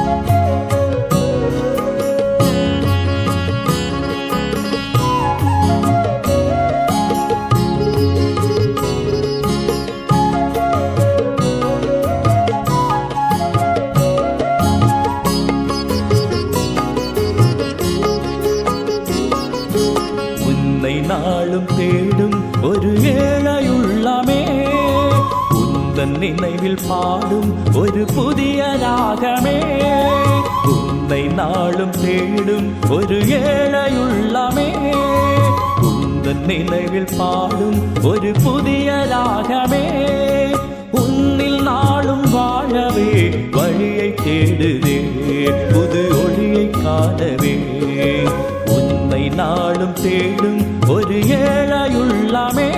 உன்னை நாளும் தேடும் ஒரு ஏழையுள்ளமே உந்தன் நினைவில் பாடும் ஒரு புதிய ராகமே உன்னை நாளும் தேடும் ஒரு ஏழையுள்ளமே உந்தன் நினைவில் பாடும் ஒரு புதிய ராகமே உன்னில் நாளும் வாழவே வழியை தேடுதே புது ஒளியை காணவே உன்னை நாளும் தேடும் ஒரு ஏழையுள்ளமே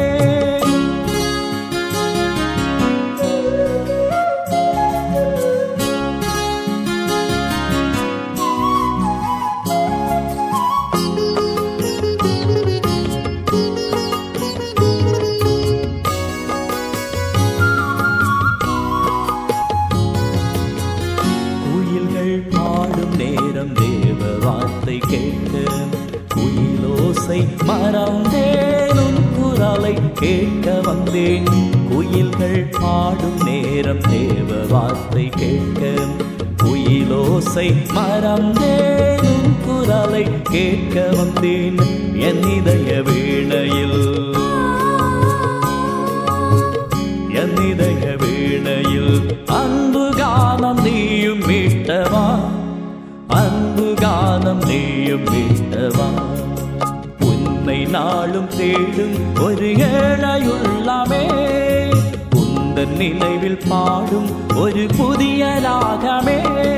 குயில்கள் பாடும் நேரம் தேவ வார்த்தை கேட்க குயிலோசை மறந்தேனும் குரலை கேட்க வந்தேன் குயில்கள் பாடும் நேரம் தேவ வார்த்தை கேட்க குயிலோசை மறந்தேனும் குரலை கேட்க வந்தேன் என் இதய வீணையில் என் இதய வீணையில் அன்பு கானம் நீயும் மீட்டவா அன்பு கானம் நீயும் மீட்டவா உன்னை நாளும் தேடும் ஒரு ஏழையுள்ளமே உந்தன் நினைவில் பாடும் ஒரு புதிய ராகமே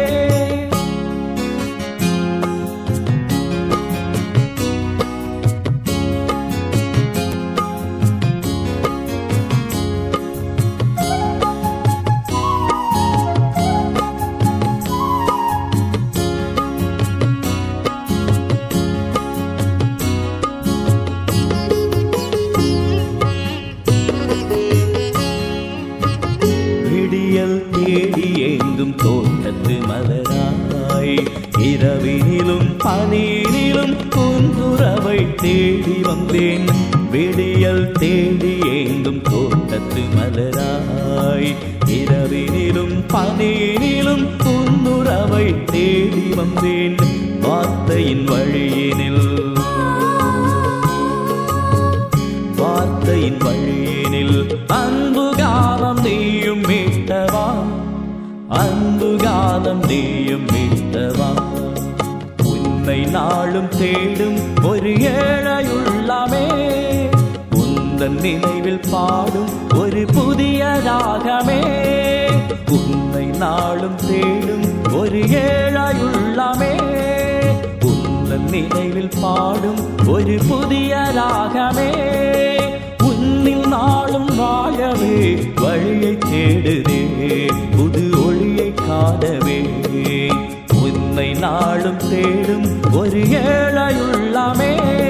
விடியல் தேடி எங்கும் தோட்டத்து மலராய் இரவினிலும் பனியிலும் குந்துறவை தேடி வந்தேன் விடியல் தேடி எங்கும் தோட்டத்து மலராய் இரவினிலும் பனியிலும் குந்துறவை தேடி வந்தேன் வார்த்தையின் வழியினில் வார்த்தையின் வழியினில் அன்பு காலம் நீயும் மீட்டவா அன்பு காலம் நீயும் மீட்டவா உன்னை நாளும் தேடும் ஒரு ஏழையுள்ளமே உந்தன் நினைவில் பாடும் ஒரு புதிய ராகமே உன்னை நாளும் தேடும் ஒரு ஏழையுள்ளமே உந்தன் நினைவில் பாடும் ஒரு புதிய ராகமே உன்னில் நாளும் வாழவே வழியை தேடுதே புது ஒளியை காணவே உன்னை நாளும் தேடும் ஒரு ஏழையுள்ளமே